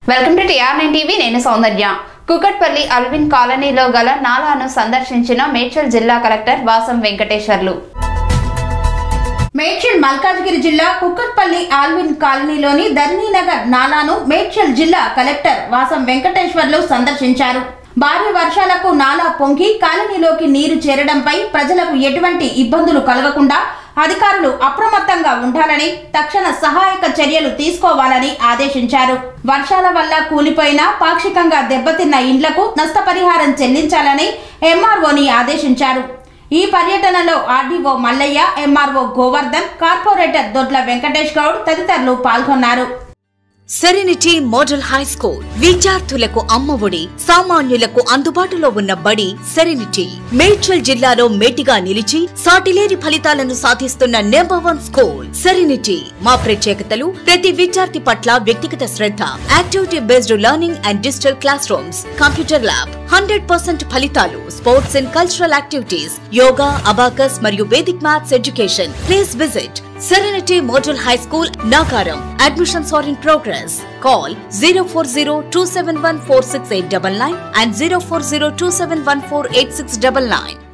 Welcome to TR nine TV నేను Soundarya Kukatpally Alvin కాలనీలో గల నాలాను సందర్శించిన మేడ్చల్ జిల్లా కలెక్టర్ వాసం వెంకటేశ్వర్లు మేడ్చల్ మల్కాజ్గిరి జిల్లా కుక్కట్పల్లి ఆల్విన్ కాలనీలోని ధర్నీనగర్ నాలాను మేడ్చల్ జిల్లా కలెక్టర్ వాసం వెంకటేశ్వర్లు సందర్శించారు భారీ వర్షాలకు నాలా పొంగి కాలనీలోకి నీరు చేరడంపై ప్రజలకు ఎటువంటి ఇబ్బందులు కలగకుండా అధికారులు అప్రమత్తంగా ఉండాలని తక్షణ సహాయక చర్యలు తీసుకోవాలని ఆదేశించారు వర్షాల వల్ల కూలిపోయిన పాక్షికంగా దెబ్బతిన్న ఇండ్లకు నష్టపరిహారం చెల్లించాలని ఎంఆర్ఓని ఆదేశించారు ఈ పర్యటనలో RDO Mallaiah MRO Govardhan corporator Dodla Venkatesh Goud తదితరులు పాల్గొన్నారు సెరెనిటీ మోడల్ హై స్కూల్ విద్యార్థులకు అమ్మఒడి సామాన్యులకు అందుబాటులో ఉన్న బడి సెరెనిటీ మేడ్చల్ జిల్లాలో మేటిగా నిలిచి సాటిలేని ఫలితాలను సాధిస్తున్న నెంబర్ వన్ స్కూల్ సెరెనిటీ మా ప్రత్యేకతలు ప్రతి విద్యార్థి పట్ల వ్యక్తిగత శ్రద్ధ activity based learning and digital classrooms computer lab hundred percent ఫలితాలు sports and cultural activities yoga abacus మరియు Vedic maths education please visit Serenity Model High School, Nagaram. Admissions are in progress. Call 040 and 040